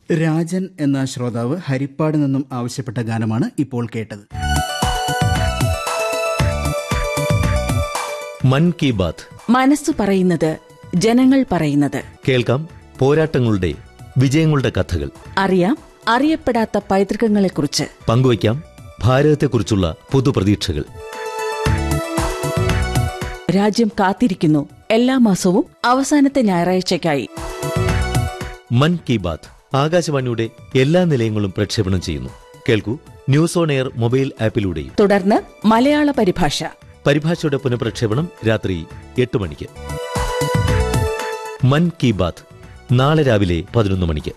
രാജൻ എന്ന ശ്രോതാവ് ഹരിപ്പാട് നിന്നും ആവശ്യപ്പെട്ട ഗാനമാണ് ഇപ്പോൾ കേട്ടത് മൻ കി ബാത്ത് മനസ്സു പറയുന്നത് ജനങ്ങൾ പറയുന്നത് കേൾക്കാം പോരാട്ടങ്ങളുടെ വിജയങ്ങളുടെ കഥകൾ അറിയാം അറിയപ്പെടാത്ത പൈതൃകങ്ങളെക്കുറിച്ച് പങ്കുവയ്ക്കാം ഭാരതത്തെക്കുറിച്ചുള്ള പുതുപ്രതീക്ഷകൾ രാജ്യം കാത്തിരിക്കുന്നു എല്ലാ മാസവും അവസാനത്തെ ഞായറാഴ്ചയ്ക്കായി മൻ കി ബാത്ത് ആകാശവാണിയുടെ എല്ലാ നിലയങ്ങളും പ്രക്ഷേപണം ചെയ്യുന്നു കേൾക്കൂ ന്യൂസ് ഓൺ എയർ മൊബൈൽ ആപ്പിലൂടെയും തുടർന്ന് മലയാള പരിഭാഷ പരിഭാഷയുടെ പുനഃപ്രക്ഷേപണം രാത്രി എട്ട് മണിക്ക് മൻ കി ബാത്ത് നാളെ രാവിലെ പതിനൊന്ന് മണിക്ക്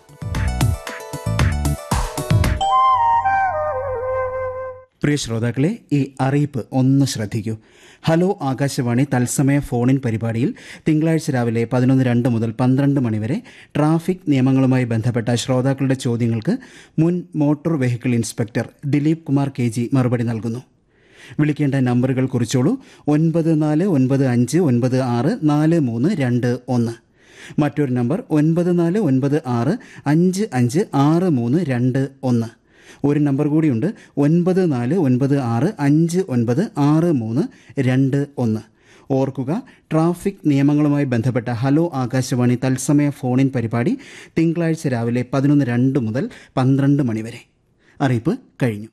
പ്രിയ ശ്രോതാക്കളെ ഈ അറിയിപ്പ് ഒന്ന് ശ്രദ്ധിക്കൂ ഹലോ ആകാശവാണി തത്സമയ ഫോണിൻ പരിപാടിയിൽ തിങ്കളാഴ്ച രാവിലെ പതിനൊന്ന് രണ്ട് മുതൽ പന്ത്രണ്ട് മണിവരെ ട്രാഫിക് നിയമങ്ങളുമായി ബന്ധപ്പെട്ട ശ്രോതാക്കളുടെ ചോദ്യങ്ങൾക്ക് മുൻ motor vehicle inspector Dileep Kumar K G മറുപടി നൽകുന്നു വിളിക്കേണ്ട നമ്പറുകൾ കുറിച്ചോളൂ ഒൻപത് നാല് ഒൻപത് അഞ്ച് ഒൻപത് ആറ് നാല് മൂന്ന് രണ്ട് ഒന്ന് മറ്റൊരു നമ്പർ ഒൻപത് നാല് ഒൻപത് ആറ് അഞ്ച് അഞ്ച് ആറ് മൂന്ന് രണ്ട് ഒന്ന് ഒരു നമ്പർ കൂടിയുണ്ട് ഒൻപത് നാല് ഒൻപത് ആറ് അഞ്ച് ഒൻപത് ആറ് മൂന്ന് രണ്ട് ഒന്ന് ഓർക്കുക ട്രാഫിക് നിയമങ്ങളുമായി ബന്ധപ്പെട്ട ഹലോ ആകാശവാണി തത്സമയ ഫോണിൻ പരിപാടി തിങ്കളാഴ്ച രാവിലെ പതിനൊന്ന് രണ്ട് മുതൽ പന്ത്രണ്ട് മണിവരെ അറിയിപ്പ് കഴിഞ്ഞു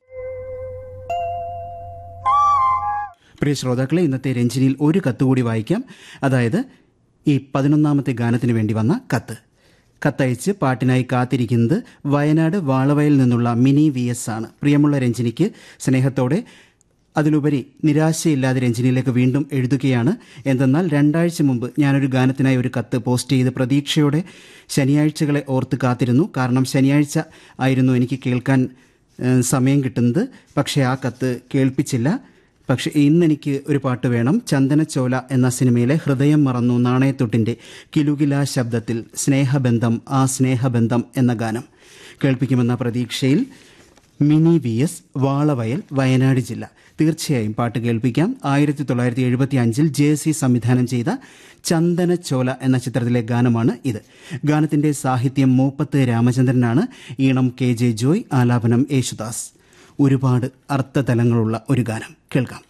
പ്രിയ ശ്രോതാക്കളെ ഇന്നത്തെ രഞ്ജിനിയിൽ ഒരു കത്ത് കൂടി വായിക്കാം അതായത് ഈ പതിനൊന്നാമത്തെ ഗാനത്തിന് വേണ്ടി വന്ന കത്ത് കത്തയച്ച് പാട്ടിനായി കാത്തിരിക്കുന്നത് വയനാട് വാളവയിൽ നിന്നുള്ള മിനി വി എസ് ആണ് പ്രിയമുള്ള രഞ്ജിനിക്ക് സ്നേഹത്തോടെ അതിലുപരി നിരാശയില്ലാതെ രഞ്ജിനിയിലേക്ക് വീണ്ടും എഴുതുകയാണ് എന്തെന്നാൽ രണ്ടാഴ്ച മുമ്പ് ഞാനൊരു ഗാനത്തിനായി ഒരു കത്ത് പോസ്റ്റ് ചെയ്ത് പ്രതീക്ഷയോടെ ശനിയാഴ്ചകളെ ഓർത്ത് കാത്തിരുന്നു കാരണം ശനിയാഴ്ച ആയിരുന്നു എനിക്ക് കേൾക്കാൻ ഏഹ്, സമയം കിട്ടുന്നത് പക്ഷേ ആ കത്ത് കേൾപ്പിച്ചില്ല പക്ഷെ ഇന്ന് എനിക്ക് ഒരു പാട്ട് വേണം ചന്ദനച്ചോല എന്ന സിനിമയിലെ ഹൃദയം മറന്നു നാണയത്തൊട്ടിൻ്റെ കിലുകില ശബ്ദത്തിൽ സ്നേഹബന്ധം ആ സ്നേഹബന്ധം എന്ന ഗാനം കേൾപ്പിക്കുമെന്ന പ്രതീക്ഷയിൽ മിനി വി എസ് വാളവയൽ വയനാട് ജില്ല തീർച്ചയായും പാട്ട് കേൾപ്പിക്കാം ആയിരത്തി തൊള്ളായിരത്തി എഴുപത്തി അഞ്ചിൽ ജെ സി സംവിധാനം ചെയ്ത ചന്ദനച്ചോല എന്ന ചിത്രത്തിലെ ഗാനമാണ് ഇത് ഗാനത്തിന്റെ സാഹിത്യം മൂപ്പത്ത് രാമചന്ദ്രനാണ് ഈണം കെ ജെ ജോയ് ആലാപനം യേശുദാസ് ഒരുപാട് അർത്ഥതലങ്ങളുള്ള ഒരു ഗാനം കേൾക്കാം